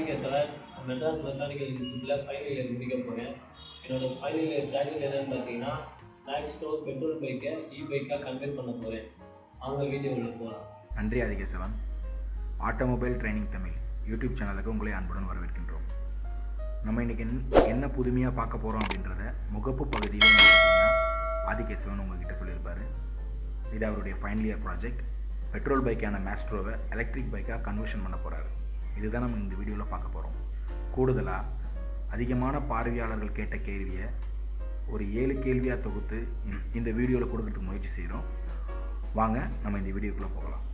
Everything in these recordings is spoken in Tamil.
ஆதிகேசவன் மெட்ராஸ் மெக்கானிக்கல் இன்ஸ்டியூட்டில் ஃபைனல் இயர் முடிக்க போகிறேன் என்னோட ஃபைனல் இயர் ப்ராஜெக்ட் என்னன்னு பார்த்தீங்கன்னா மேக்ஸ்டோ பெட்ரோல் பைக்கை இ பைக்காக கன்வெர்ட் பண்ண போகிறேன் அவங்க வீடியோவில் போகலாம் நன்றி Adikesavan automobile training Tamil YouTube சேனலுக்கு உங்களை அன்புடன் வரவேற்கின்றோம் நம்ம இன்றைக்கி என்ன புதுமையாக பார்க்க போகிறோம் அப்படின்றத முகப்பு பகுதியில் வந்து பார்த்தீங்கன்னா ஆதிகேசவன் உங்ககிட்ட சொல்லியிருப்பார் இது அவருடைய ஃபைனல் இயர் ப்ராஜெக்ட் பெட்ரோல் பைக்கான மேஸ்ட்ரோவை எலக்ட்ரிக் பைக்காக கன்வர்ஷன் பண்ண போகிறாரு இதுதான் நம்ம இந்த வீடியோவில் பார்க்க போகிறோம் கூடுதலாக அதிகமான பார்வையாளர்கள் கேட்ட கேள்வியை ஒரு ஏழு கேள்வியாக தொகுத்து இந்த- இந்த வீடியோவில் கொடுக்கறதுக்கு முயற்சி செய்கிறோம் வாங்க நம்ம இந்த வீடியோக்குள்ளே போகலாம்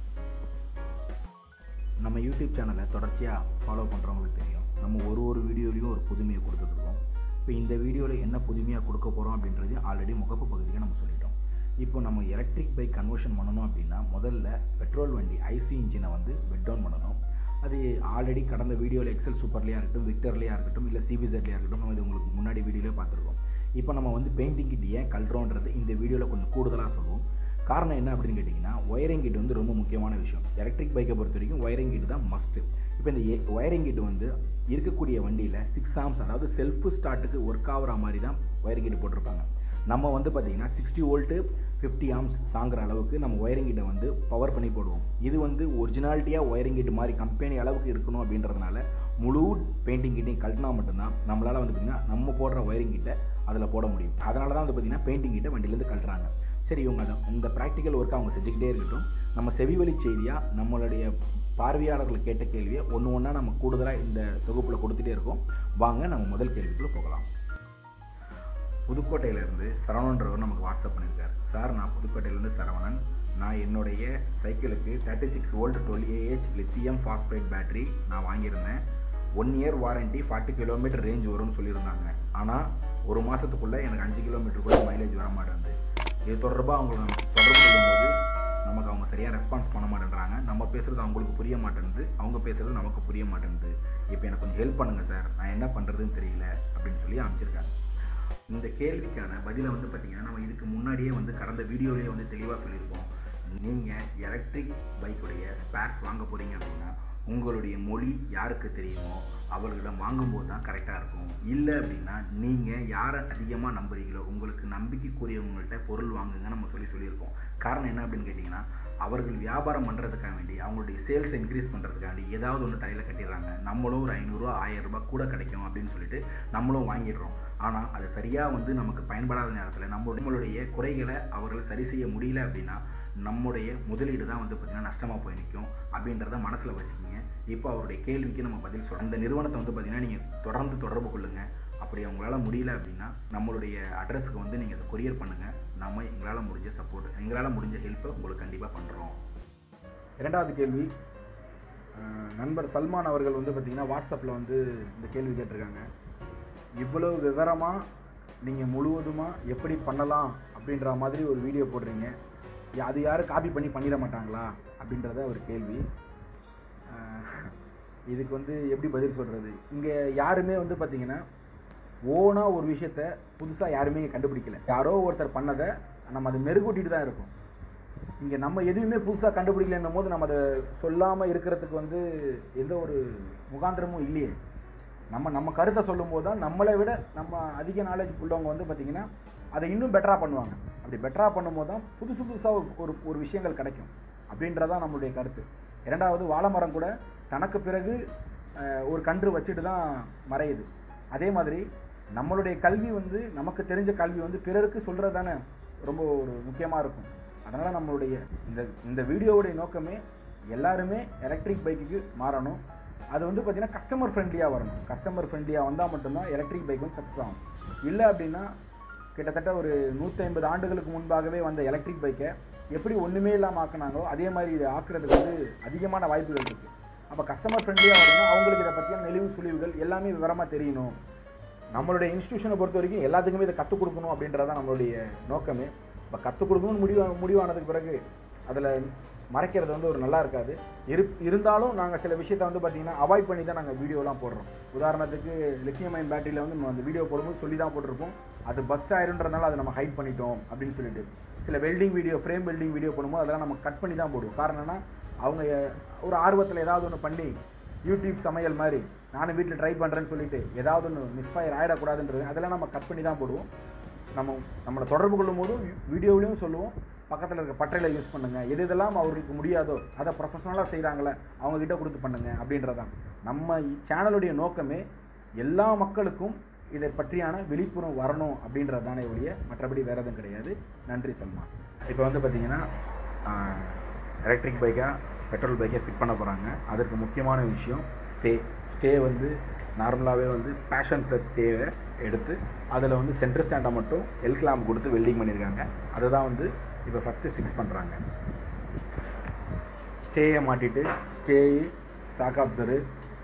நம்ம யூடியூப் சேனலை தொடர்ச்சியாக ஃபாலோ பண்ணுறவங்களுக்கு தெரியும் நம்ம ஒரு ஒரு வீடியோலையும் ஒரு புதுமையை கொடுத்துட்ருக்கோம் இப்போ இந்த வீடியோவில் என்ன புதுமையாக கொடுக்க போகிறோம் அப்படின்றது ஆல்ரெடி முகப்பு பகுதியில் நம்ம சொல்லிட்டோம் இப்போ நம்ம எலக்ட்ரிக் பைக் கன்வர்ஷன் பண்ணணும் அப்படின்னா முதல்ல பெட்ரோல் வண்டி ஐசி இன்ஜினை வந்து பெட் டவுன் பண்ணணும் அது ஆல்ரெடி கடந்த வீடியோவில் எக்ஸல் சூப்பர்லேயா இருக்கட்டும் விக்டர்லேயா இருக்கட்டும் இல்லை சிபிசெட்லேயா இருக்கட்டும் நம்ம இது உங்களுக்கு முன்னாடி வீடியோவிலே பார்த்துருக்கோம் இப்போ நம்ம வந்து பெயிண்டிங் கிட் ஏன் கல்றோன்றது இந்த வீடியோவில் கொஞ்சம் கூடுதலாக சொல்லுவோம் காரணம் என்ன அப்படின்னு கேட்டிங்கன்னா ஒயரிங் கிட் வந்து ரொம்ப முக்கியமான விஷயம் எலக்ட்ரிக் பைக்கை பொறுத்த வரைக்கும் ஒயரிங் கிட் தான் மஸ்ட்டு இப்போ இந்த ஒயரிங் கிட் வந்து இருக்கக்கூடிய வண்டியில் சிக்ஸ் ஆம்ஸ் அதாவது செல்ஃப் ஸ்டார்ட்டுக்கு ஒர்க் ஆகிற மாதிரி தான் ஒயரிங் கிட் போட்டிருப்பாங்க நம்ம வந்து பார்த்தீங்கன்னா சிக்ஸ்டி வோல்ட்டு ஃபிஃப்டி ஆம்ஸ் தாங்குற அளவுக்கு நம்ம ஒயரிங் கிட்ட வந்து பவர் பண்ணி போடுவோம் இது வந்து ஒரிஜினாலிட்டியாக ஒயரிங் கிட் மாதிரி கம்பெனி அளவுக்கு இருக்கணும் அப்படின்றதுனால முழு பெயிண்டிங் கிட்டையும் கழட்டினா மட்டும்தான் நம்மளால் வந்து பார்த்திங்கன்னா நம்ம போடுற ஒயரிங் கிட்ட அதில் போட முடியும் அதனால தான் வந்து பார்த்திங்கன்னா பெயிண்டிங் கிட்ட வண்டியிலேருந்து கழட்டுறாங்க சரி இவங்க அதை இந்த ப்ராக்டிக்கல் ஒர்க்கை அவங்க செஞ்சுக்கிட்டே இருக்கட்டும் நம்ம செவிவழி செய்தியாக நம்மளுடைய பார்வையாளர்கள் கேட்ட கேள்வியை ஒன்று ஒன்றா நம்ம கூடுதலாக இந்த தொகுப்பில் கொடுத்துட்டே இருக்கோம் வாங்க நம்ம முதல் கேள்விக்குள்ளே போகலாம் புதுக்கோட்டையிலேருந்து சரவணன்றவர் நமக்கு வாட்ஸ்அப் பண்ணியிருக்கார் சார் நான் புதுக்கோட்டையிலேருந்து சரவணன் நான் என்னுடைய சைக்கிளுக்கு thirty six volt twelve AH lithium phosphate battery நான் வாங்கியிருந்தேன் one year warranty forty kilometre range வரும்னு சொல்லியிருந்தாங்க ஆனால் ஒரு மாதத்துக்குள்ளே எனக்கு அஞ்சு கிலோமீட்டர் கூட மைலேஜ் வர மாட்டேங்குது இது தொடர்பாக அவங்க நம்ம தொடர்பு கொள்ளும்போது நமக்கு அவங்க சரியாக ரெஸ்பான்ஸ் பண்ண மாட்டேன்றாங்க நம்ம பேசுகிறது அவங்களுக்கு புரிய மாட்டேங்குது அவங்க பேசுகிறது நமக்கு புரிய மாட்டேங்குது இப்போ எனக்கு கொஞ்சம் ஹெல்ப் பண்ணுங்கள் சார் நான் என்ன பண்ணுறதுன்னு தெரியல அப்படின்னு சொல்லி அனுப்பிச்சிருக்காங்க இந்த கேள்விக்கான பதிலை வந்து பார்த்தீங்கன்னா நம்ம இதுக்கு முன்னாடியே வந்து கடந்த வீடியோலேயே வந்து தெளிவாக சொல்லியிருப்போம் நீங்கள் எலக்ட்ரிக் பைக்குடைய ஸ்பேர்ஸ் வாங்க போகிறீங்க அப்படின்னா உங்களுடைய மொழி யாருக்கு தெரியுமோ அவர்களிடம் வாங்கும்போது தான் கரெக்டாக இருக்கும் இல்லை அப்படின்னா நீங்கள் யாரை அதிகமாக நம்புறீங்களோ உங்களுக்கு நம்பிக்கைக்குரியவங்கள்ட்ட பொருள் வாங்குங்க நம்ம சொல்லி சொல்லியிருக்கோம் காரணம் என்ன அப்படின்னு கேட்டிங்கன்னா அவர்கள் வியாபாரம் பண்ணுறதுக்காக வேண்டி அவங்களுடைய சேல்ஸ் இன்க்ரீஸ் பண்ணுறதுக்காண்டி ஏதாவது ஒன்று தலையில் கட்டிடுறாங்க நம்மளும் ஒரு ஐநூறுரூவா ஆயிரம் ரூபாய் கூட கிடைக்கும் அப்படின்னு சொல்லிட்டு நம்மளும் வாங்கிடுறோம் ஆனால் அது சரியாக வந்து நமக்கு பயன்படாத நேரத்தில் நம்ம நம்மளுடைய குறைகளை அவர்கள் சரி செய்ய முடியல அப்படின்னா நம்முடைய முதலீடு தான் வந்து பார்த்திங்கன்னா நஷ்டமாக போய் நிற்கும் அப்படின்றத மனசில் வச்சுக்கிங்க இப்போ அவருடைய கேள்விக்கு நம்ம பதில் சொல்கிறோம் அந்த நிறுவனத்தை வந்து பார்த்திங்கன்னா நீங்கள் தொடர்ந்து தொடர்பு கொள்ளுங்கள் அப்படி அவங்களால முடியல அப்படின்னா நம்மளுடைய அட்ரஸுக்கு வந்து நீங்கள் அதை கொரியர் பண்ணுங்கள் நம்ம எங்களால் முடிஞ்ச சப்போர்ட் எங்களால் முடிஞ்ச ஹெல்ப்பை உங்களுக்கு கண்டிப்பாக பண்ணுறோம் இரண்டாவது கேள்வி அஹ், நண்பர் சல்மான் அவர்கள் வந்து பார்த்தீங்கன்னா வாட்ஸ்அப்பில் வந்து இந்த கேள்வி கேட்டிருக்காங்க இவ்வளவு விவரமாக நீங்கள் முழுவதுமாக எப்படி பண்ணலாம் அப்படின்ற மாதிரி ஒரு வீடியோ போடுறீங்க யா- அது யாரும் காப்பி பண்ணி பண்ணிட மாட்டாங்களா அப்படின்றத ஒரு கேள்வி அஹ், இதுக்கு வந்து எப்படி பதில் சொல்கிறது இங்கே யாருமே வந்து பார்த்தீங்கன்னா ஓனாக ஒரு விஷயத்த புதுசாக யாருமே இங்க கண்டுபிடிக்கல யாரோ ஒருத்தர் பண்ணதை நம்ம அதை மெருகூட்டிட்டு தான் இருக்கோம் இங்கே நம்ம எதுவுமே புதுசாக கண்டுபிடிக்கலன்னும் போது நம்ம அதை சொல்லாமல் இருக்கிறதுக்கு வந்து எந்த ஒரு முகாந்திரமும் இல்லையே நம்ம நம்ம கருத்தை சொல்லும்போது தான் நம்மளை விட நம்ம அதிக நாலேஜ் உள்ளவங்க வந்து பார்த்திங்கன்னா அதை இன்னும் பெட்டராக பண்ணுவாங்க அப்படி பெட்டராக பண்ணும்போது தான் புதுசு புதுசாக ஒரு ஒரு விஷயங்கள் கிடைக்கும் அப்படின்றதான் நம்மளுடைய கருத்து இரண்டாவது வாழைமரம் கூட தனக்கு பிறகு அஹ், ஒரு கன்று வச்சுட்டு தான் மறையுது அதே மாதிரி நம்மளுடைய கல்வி வந்து நமக்கு தெரிஞ்ச கல்வி வந்து பிறருக்கு சொல்கிறது தானே ரொம்ப ஒரு முக்கியமாக இருக்கும் அதனால் நம்மளுடைய இந்த இந்த வீடியோவுடைய நோக்கமே எல்லாருமே எலக்ட்ரிக் பைக்குக்கு மாறணும் அது வந்து பார்த்திங்கன்னா கஸ்டமர் ஃப்ரெண்ட்லியாக வரணும் கஸ்டமர் ஃப்ரெண்ட்லியாக வந்தால் மட்டும்தான் எலக்ட்ரிக் பைக் வந்து சக்ஸஸ் ஆகும் இல்லை அப்படின்னா கிட்டத்தட்ட ஒரு நூற்றி ஐம்பது ஆண்டுகளுக்கு முன்பாகவே வந்த எலக்ட்ரிக் பைக்கை எப்படி ஒன்றுமே இல்லாமல் ஆக்குனாங்களோ அதே மாதிரி இதை ஆக்குறதுக்கு வந்து அதிகமான வாய்ப்புகள் இருக்குது அப்போ கஸ்டமர் ஃப்ரெண்ட்லியாக வரணும் அவங்களுக்கு இதை பற்றியான நெளிவு சுழிவுகள் எல்லாமே விவரமாக தெரியணும் நம்மளுடைய இன்ஸ்டியூஷனை பொறுத்த வரைக்கும் எல்லாத்துக்குமே இதை கற்றுக் கொடுக்கணும் அப்படின்றதான் நம்மளுடைய நோக்கமே இப்போ கற்றுக் கொடுக்கணும்னு முடிவு முடிவானதுக்கு பிறகு அதில் மறைக்கிறது வந்து ஒரு நல்லா இருக்காது இரு இருந்தாலும் நாங்கள் சில விஷயத்தை வந்து பார்த்திங்கன்னா அவாய்ட் பண்ணி தான் நாங்கள் வீடியோலாம் போடுறோம் உதாரணத்துக்கு லித்தியம் அயன் பேட்டரியில் வந்து நம்ம அந்த வீடியோ போடும்போது சொல்லி தான் போட்டிருப்போம் அது பஸ்ட் ஆயிருன்றதுனால அதை நம்ம ஹைட் பண்ணிட்டோம் அப்படின்னு சொல்லிட்டு சில welding video frame welding video போடும்போது அதெல்லாம் நம்ம கட் பண்ணி தான் போடுவோம் காரணம்னா அவங்க ஒரு ஆர்வத்தில் ஏதாவது ஒன்று பண்ணி யூடியூப் சமையல் மாதிரி நானும் வீட்டில் ட்ரை பண்ணுறேன்னு சொல்லிட்டு ஏதாவது ஒன்று மிஸ்ஃபயர் ஆகிடக்கூடாதுன்றது அதெல்லாம் நம்ம கட் பண்ணி தான் போடுவோம் நம்ம நம்மளை தொடர்பு கொள்ளும் போதும் வீடியோவிலையும் சொல்லுவோம் பக்கத்தில் இருக்க பட்டையில் யூஸ் பண்ணுங்கள் எது இதெல்லாம் அவருக்கு முடியாதோ அதை ப்ரொஃபஷனலாக செய்கிறாங்களே அவங்கக்கிட்ட கொடுத்து பண்ணுங்க அப்படின்றதான் நம்ம சேனலுடைய நோக்கமே எல்லா மக்களுக்கும் இதை பற்றியான விழிப்புணர்வு வரணும் அப்படின்றது தானே ஒழிய மற்றபடி வேறு எதுவும் கிடையாது நன்றி சல்மா இப்போ வந்து பார்த்தீங்கன்னா எலக்ட்ரிக் பைக்காக பெட்ரோல் பைக்கை ஃபிட் பண்ண போகிறாங்க அதற்கு முக்கியமான விஷயம் ஸ்டே ஸ்டே வந்து நார்மலாகவே வந்து பேஷன் ப்ளஸ் ஸ்டேவை எடுத்து அதில் வந்து சென்டர் ஸ்டாண்டை மட்டும் எல் கிளாம்ப் கொடுத்து வெல்டிங் பண்ணியிருக்காங்க அதை தான் வந்து இப்போ ஃபஸ்ட்டு ஃபிக்ஸ் பண்ணுறாங்க ஸ்டேயை மாட்டிட்டு ஸ்டே சாக் அப்சரு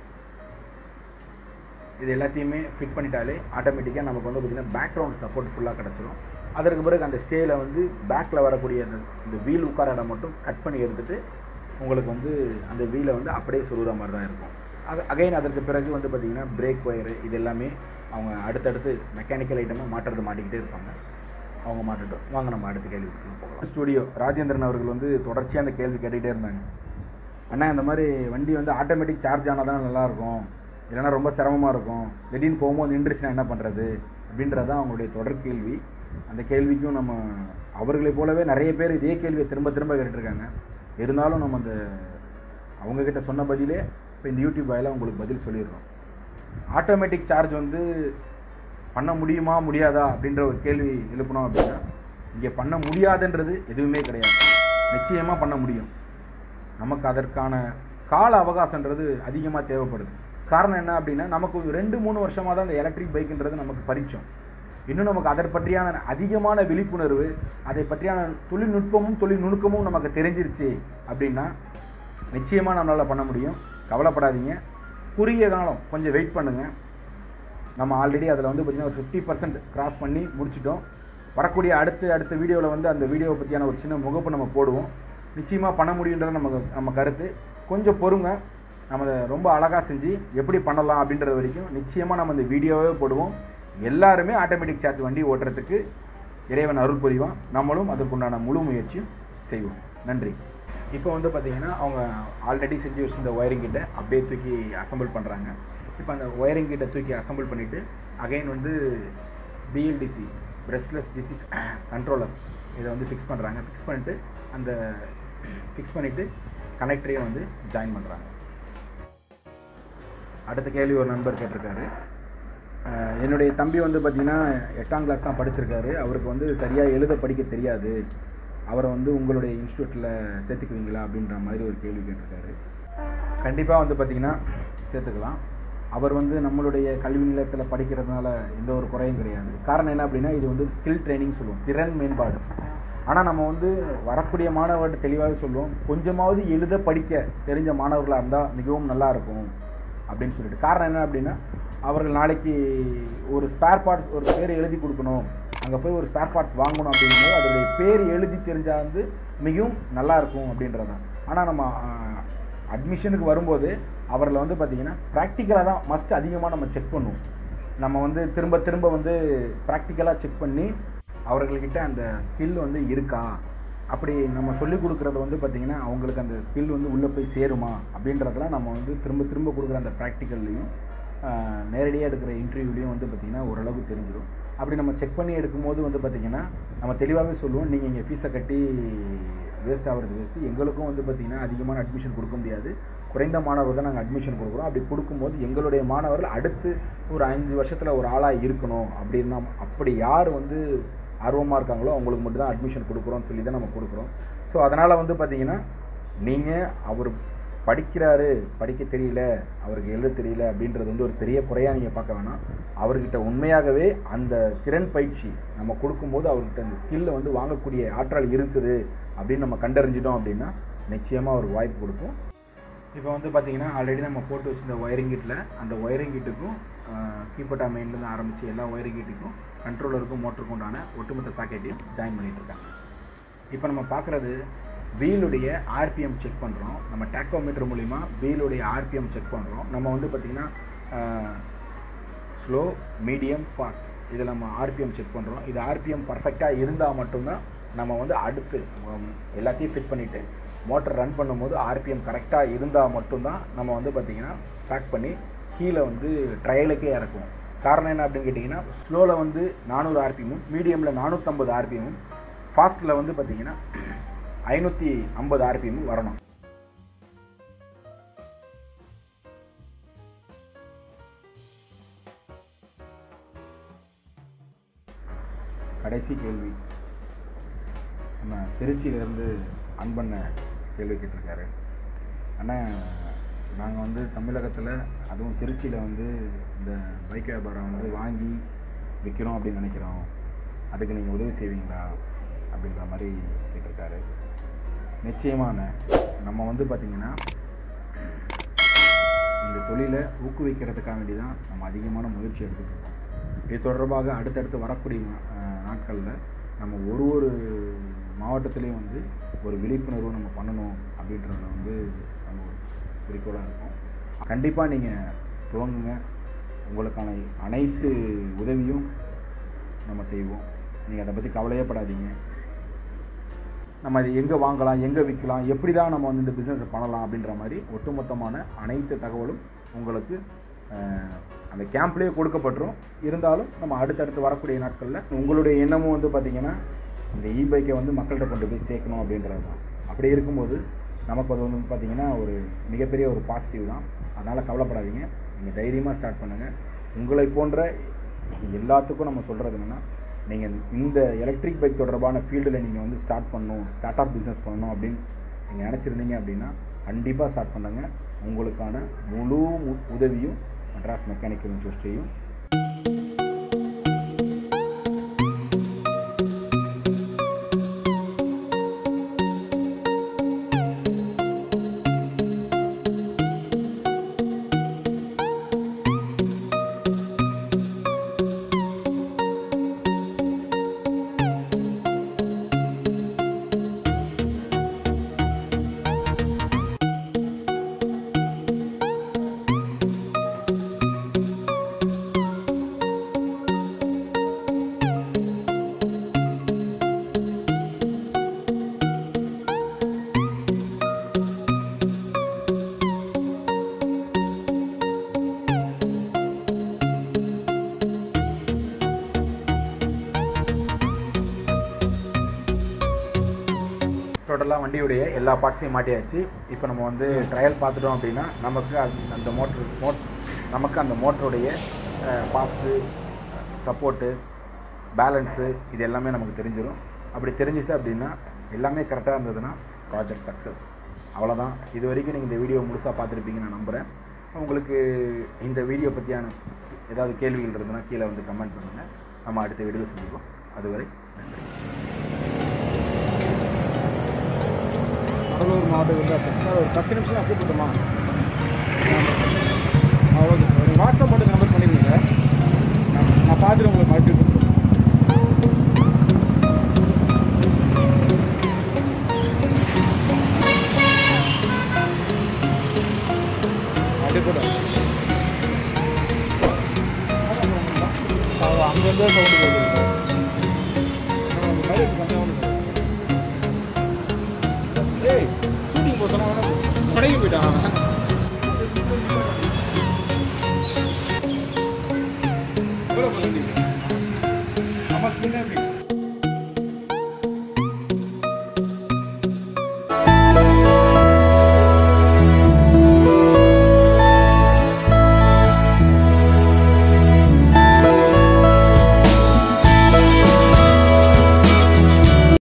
இது எல்லாத்தையுமே ஃபிட் பண்ணிட்டாலே ஆட்டோமேட்டிக்காக நமக்கு வந்து பார்த்திங்கன்னா பேக்ரவுண்ட் சப்போர்ட் ஃபுல்லாக கிடச்சிரும் அதற்கு பிறகு அந்த ஸ்டேயில் வந்து பேக்கில் வரக்கூடிய அந்த இந்த வீல் உட்கார இடம் மட்டும் கட் பண்ணி எடுத்துட்டு உங்களுக்கு வந்து அந்த வீலை வந்து அப்படியே சொருகிற மாதிரி தான் இருக்கும் அது அகைன் அதற்கு பிறகு வந்து பார்த்திங்கன்னா பிரேக் ஒயரு இது எல்லாமே அவங்க அடுத்தடுத்து மெக்கானிக்கல் ஐட்டமாக மாட்டுறது மாட்டிக்கிட்டே இருப்பாங்க அவங்க மாட்டட்டும் வாங்க நம்ம அடுத்த கேள்வி போகலாம் ஸ்டுடியோ ராஜேந்திரன் அவர்கள் வந்து தொடர்ச்சியாக அந்த கேள்வி கேட்டுக்கிட்டே இருந்தாங்க அண்ணா இந்த மாதிரி வண்டி வந்து ஆட்டோமேட்டிக் சார்ஜ் ஆனால் தான் நல்லாயிருக்கும் இல்லைன்னா ரொம்ப சிரமமாக இருக்கும் திடீர்னு போகும்போது நின்றுச்சுன்னா என்ன பண்ணுறது அப்படின்றது தான் அவங்களுடைய தொடர் கேள்வி அந்த கேள்விக்கும் நம்ம அவர்களைப் போலவே நிறைய பேர் இதே கேள்வியை திரும்ப திரும்ப கேட்டுட்ருக்காங்க இருந்தாலும் நம்ம அந்த அவங்கக்கிட்ட சொன்ன பதிலே இப்போ இந்த யூடியூப் வாயில உங்களுக்கு பதில் சொல்லிடுறோம் ஆட்டோமேட்டிக் சார்ஜ் வந்து பண்ண முடியுமா முடியாதா அப்படின்ற ஒரு கேள்வி எழுப்பணும் அப்படின்னா இங்கே பண்ண முடியாதுன்றது எதுவுமே கிடையாது நிச்சயமாக பண்ண முடியும் நமக்கு அதற்கான கால அவகாசன்றது அதிகமாக தேவைப்படுது காரணம் என்ன அப்படின்னா நமக்கு ஒரு ரெண்டு மூணு வருஷமாக தான் இந்த எலக்ட்ரிக் பைக்குன்றது நமக்கு பரிச்சம் இன்னும் நமக்கு அதை பற்றியான அதிகமான விழிப்புணர்வு அதை பற்றியான தொழில்நுட்பமும் தொழில் நுணுக்கமும் நமக்கு தெரிஞ்சிருச்சு அப்படின்னா நிச்சயமாக நம்மளால் பண்ண முடியும் கவலைப்படாதீங்க குறுகிய காலம் கொஞ்சம் வெயிட் பண்ணுங்கள் நம்ம ஆல்ரெடி அதில் வந்து பார்த்திங்கன்னா ஒரு ஃபிஃப்டி பர்சன்ட் கிராஸ் பண்ணி முடிச்சிட்டோம் வரக்கூடிய அடுத்த அடுத்த வீடியோவில் வந்து அந்த வீடியோவை பற்றியான ஒரு சின்ன முகப்பு நம்ம போடுவோம் நிச்சயமாக பண்ண முடியுன்றது நமக்கு நம்ம கருத்து கொஞ்சம் பொறுங்க நம்ம அதை ரொம்ப அழகாக செஞ்சு எப்படி பண்ணலாம் அப்படின்றது வரைக்கும் நிச்சயமாக நம்ம இந்த வீடியோவே போடுவோம் எல்லாருமே ஆட்டோமேட்டிக் சார்ஜ் வண்டி ஓட்டுறதுக்கு இறைவன் அருள் புரிவான் நம்மளும் அதற்குண்டான முழு முயற்சியும் செய்வோம் நன்றி இப்போ வந்து பார்த்தீங்கன்னா அவங்க ஆல்ரெடி செஞ்சு வச்சிருந்த ஒயரிங் கிட்ட அப்படியே தூக்கி அசம்பிள் பண்ணுறாங்க இப்போ அந்த ஒயரிங் கிட்ட தூக்கி அசம்பிள் பண்ணிவிட்டு அகைன் வந்து பிஎல்டிசி பிரஷ்லெஸ் டிசி கண்ட்ரோலர் இதை வந்து ஃபிக்ஸ் பண்ணுறாங்க ஃபிக்ஸ் பண்ணிட்டு அந்த ஃபிக்ஸ் பண்ணிவிட்டு கனெக்டரையும் வந்து ஜாயின் பண்ணுறாங்க அடுத்த கேள்வி ஒரு நண்பர் கேட்டிருக்காரு அஹ் என்னுடைய தம்பி வந்து பார்த்திங்கன்னா எட்டாம் கிளாஸ் தான் படிச்சிருக்காரு அவருக்கு வந்து சரியாக எழுத படிக்க தெரியாது அவரை வந்து உங்களுடைய இன்ஸ்டியூட்டில் சேர்த்துக்குவீங்களா அப்படின்ற மாதிரி ஒரு கேள்வி கேட்டிருக்காரு கண்டிப்பாக வந்து பார்த்திங்கன்னா சேர்த்துக்கலாம் அவர் வந்து நம்மளுடைய கல்வி நிலையத்தில் படிக்கிறதுனால எந்த ஒரு குறையும் கிடையாது காரணம் என்ன அப்படின்னா இது வந்து ஸ்கில் ட்ரைனிங் சொல்லுவோம் திறன் மேம்பாடு ஆனால் நம்ம வந்து வரக்கூடிய மாணவர்கிட்ட தெளிவாக சொல்லுவோம் கொஞ்சமாவது எழுத படிக்க தெரிஞ்ச மாணவர்களாக இருந்தால் மிகவும் நல்லா இருக்கும் அப்படின்னு சொல்லிட்டு காரணம் என்ன அப்படின்னா அவர்கள் நாளைக்கு ஒரு ஸ்பேர் பார்ட்ஸ் ஒரு பேர் எழுதி கொடுக்கணும் அங்கே போய் ஒரு ஸ்பேர் பார்ட்ஸ் வாங்கணும் அப்படிங்கும்போது அதோடைய பேர் எழுதி தெரிஞ்சால் வந்து மிகவும் நல்லா இருக்கும் அப்படின்றது தான் ஆனால் நம்ம அட்மிஷனுக்கு வரும்போது அவர்களை வந்து பார்த்திங்கன்னா ப்ராக்டிக்கலாக தான் மஸ்ட் அதிகமாக நம்ம செக் பண்ணுவோம் நம்ம வந்து திரும்ப திரும்ப வந்து ப்ராக்டிக்கலாக செக் பண்ணி அவர்கள்கிட்ட அந்த ஸ்கில் வந்து இருக்கா அப்படி நம்ம சொல்லிக் கொடுக்குறது வந்து பார்த்திங்கன்னா அவங்களுக்கு அந்த ஸ்கில் வந்து உள்ளே போய் சேருமா அப்படின்றதெல்லாம் நம்ம வந்து திரும்ப திரும்ப கொடுக்குற அந்த ப்ராக்டிக்கல்லையும் நேரடியாக எடுக்கிற இன்டர்வியூலையும் வந்து பார்த்திங்கன்னா ஓரளவுக்கு தெரிஞ்சிடும் அப்படி நம்ம செக் பண்ணி எடுக்கும்போது வந்து பார்த்திங்கன்னா நம்ம தெளிவாகவே சொல்லுவோம் நீங்கள் இங்கே ஃபீஸை கட்டி வேஸ்ட் ஆகிறது வேஸ்ட்டு எங்களுக்கும் வந்து பார்த்திங்கன்னா அதிகமான அட்மிஷன் கொடுக்க முடியாது குறைந்த மாணவர்கள் தான் நாங்கள் அட்மிஷன் கொடுக்குறோம் அப்படி கொடுக்கும்போது எங்களுடைய மாணவர்கள் அடுத்து ஒரு அஞ்சு வருஷத்தில் ஒரு ஆளாக இருக்கணும் அப்படின்னா அப்படி யார் வந்து ஆர்வமாக இருக்காங்களோ அவங்களுக்கு மட்டும் தான் அட்மிஷன் கொடுக்குறோம்னு சொல்லி தான் நம்ம கொடுக்குறோம் ஸோ அதனால் வந்து பார்த்திங்கன்னா நீங்கள் அவர் படிக்கிறாரு படிக்க தெரியல அவருக்கு எழுத தெரியல அப்படின்றது வந்து ஒரு பெரிய குறையாக நீங்கள் பார்க்க வேணாம் அவர்கிட்ட உண்மையாகவே அந்த திறன் பயிற்சி நம்ம கொடுக்கும்போது அவர்கிட்ட அந்த ஸ்கில்லை வந்து வாங்கக்கூடிய ஆற்றல் இருக்குது அப்படின்னு நம்ம கண்டறிஞ்சிட்டோம் அப்படின்னா நிச்சயமாக அவருக்கு வாய்ப்பு கொடுப்போம் இப்போ வந்து பார்த்தீங்கன்னா ஆல்ரெடி நம்ம போட்டு வச்சிருந்த ஒயரிங் கிட்டில் அந்த ஒயரிங் கிட்டுக்கும் கீப்பட்டா மெயின்லேருந்து ஆரம்பித்து எல்லா ஒயரிங் கிட்டுக்கும் கண்ட்ரோலருக்கும் மோட்டருக்கும் உண்டான ஒட்டுமொத்த சாக்கெட்டையும் ஜாயின் பண்ணிட்டு இருக்காங்க இப்போ நம்ம பார்க்குறது வீலுடைய ஆர்பிஎம் செக் பண்ணுறோம் நம்ம டேக்கோமீட்டர் மூலிமா வீலுடைய ஆர்பிஎம் செக் பண்ணுறோம் நம்ம வந்து பார்த்திங்கன்னா ஸ்லோ மீடியம் ஃபாஸ்ட் இதில் நம்ம ஆர்பிஎம் செக் பண்ணுறோம் இது ஆர்பிஎம் பர்ஃபெக்டாக இருந்தால் மட்டும்தான் நம்ம வந்து அடுத்து உம், எல்லாத்தையும் ஃபிட் பண்ணிவிட்டு மோட்டர் ரன் பண்ணும்போது ஆர்பிஎம் கரெக்டாக இருந்தால் மட்டும்தான் நம்ம வந்து பார்த்திங்கன்னா பேக் பண்ணி கீழே வந்து ட்ரையலுக்கே இறக்குவோம் காரணம் என்ன அப்படின்னு கேட்டிங்கன்னா ஸ்லோவில் வந்து நானூறு ஆர்பிஎம்மும் மீடியமில் நானூற்றம்பது ஆர்பிஎம்மும் ஃபாஸ்ட்டில் வந்து பார்த்திங்கன்னா ஐநூற்றி ஐம்பது ஆர்பிஎம்மும் வரணும் கடைசி கேள்வி நம்ம திருச்சியிலேருந்து அன்பண்ண கேள்வி கேட்டிருக்காரு ஆனால் நாங்கள் வந்து தமிழகத்தில் அதுவும் திருச்சியில் வந்து இந்த பைக் வியாபாரம் வந்து வாங்கி விற்கிறோம் அப்படின்னு நினைக்கிறோம் அதுக்கு நீங்கள் உதவி செய்வீங்களா அப்படின்ற மாதிரி கேட்டிருக்காரு நிச்சயமான நம்ம வந்து பார்த்திங்கன்னா இந்த தொழிலை ஊக்குவிக்கிறதுக்காக வேண்டி தான் நம்ம அதிகமான முயற்சி எடுத்துகிட்டு இருக்கோம் இது தொடர்பாக அடுத்தடுத்து வரக்கூடிய நாட்களில் நம்ம ஒரு ஒரு மாவட்டத்துலேயும் வந்து ஒரு விழிப்புணர்வு நம்ம பண்ணணும் அப்படின்றத வந்து நம்ம ஒரு குறிக்கோளாக இருக்கும் கண்டிப்பாக நீங்கள் துவங்குங்க உங்களுக்கான அனைத்து உதவியும் நம்ம செய்வோம் நீங்கள் அதை பற்றி கவலையே படாதீங்க நம்ம இது எங்கே வாங்கலாம் எங்கே விற்கலாம் எப்படி தான் நம்ம வந்து இந்த பிஸ்னஸை பண்ணலாம் அப்படின்ற மாதிரி ஒட்டுமொத்தமான அனைத்து தகவலும் உங்களுக்கு அஹ், அந்த கேம்ப்லேயே கொடுக்கப்பட்டுரும் இருந்தாலும் நம்ம அடுத்தடுத்து வரக்கூடிய நாட்களில் உங்களுடைய எண்ணமும் வந்து பார்த்திங்கன்னா இந்த இ பைக்கை வந்து மக்கள்கிட்ட கொண்டு போய் சேர்க்கணும் அப்படின்றது தான் அப்படி இருக்கும்போது நமக்கு அது வந்து பார்த்திங்கன்னா ஒரு மிகப்பெரிய ஒரு பாசிட்டிவ் தான் அதனால் கவலைப்படாதீங்க நீங்கள் தைரியமாக ஸ்டார்ட் பண்ணுங்கள் உங்களை போன்ற எல்லாத்துக்கும் நம்ம சொல்கிறது என்னென்னா நீங்கள் இந்த எலக்ட்ரிக் பைக் தொடர்பான ஃபீல்டில் நீங்கள் வந்து ஸ்டார்ட் பண்ணணும் ஸ்டார்ட் அப் பிஸ்னஸ் பண்ணணும் அப்படின்னு நீங்கள் நினச்சிருந்தீங்க அப்படின்னா கண்டிப்பாக ஸ்டார்ட் பண்ணுங்கள் உங்களுக்கான முழு உ- உதவியும் மெட்ராஸ் மெக்கானிக்கல் இன்ஸ்டியூட்டையும் டோட்டலாக வண்டியுடைய எல்லா பார்ட்ஸையும் மாட்டியாச்சு இப்போ நம்ம வந்து ட்ரையல் பார்த்துட்டோம் அப்படின்னா நமக்கு அந்த- அந்த மோட்ரு மோட் நமக்கு அந்த மோட்டருடைய பாஸ்ட்டு சப்போர்ட்டு பேலன்ஸு இது எல்லாமே நமக்கு தெரிஞ்சிடும் அப்படி தெரிஞ்சிச்சு அப்படின்னா எல்லாமே கரெக்டாக இருந்ததுன்னா ப்ராஜெக்ட் சக்ஸஸ் அவ்வளோதான் இது வரைக்கும் நீங்கள் இந்த வீடியோ முழுசாக பார்த்துருப்பீங்கன்னு நான் நம்புகிறேன் உங்களுக்கு இந்த வீடியோ பற்றியான ஏதாவது கேள்விகள் இருந்ததுன்னா கீழே வந்து கமெண்ட் பண்ணுங்கள் நம்ம அடுத்த வீடியோவில் சந்திப்போம் அதுவரை நன்றி கடலூர் மாவட்டத்தில் சார் ஒரு பத்து நிமிஷம் நான் கூப்பிட்டுமா ஓகே சார் நீங்கள் வாட்ஸ்அப் மட்டும் நம்பர் பண்ணிடுங்க சார் நான் நான் பார்த்துட்டு உங்களுக்கு மறுபடியும் கூப்பிடுறேன் அப்படியே கூட அங்கேருந்தே சவுண்டு போகுது சார் நம்ம மைலேஜ் கம்மியாக சார் ஏய் ஷூட்டிங் போக சொன்னா கடைக்கு போயிட்டான் அவன். எவ்வளோ பண்ண நம்ம ஸ்கின் எப்படி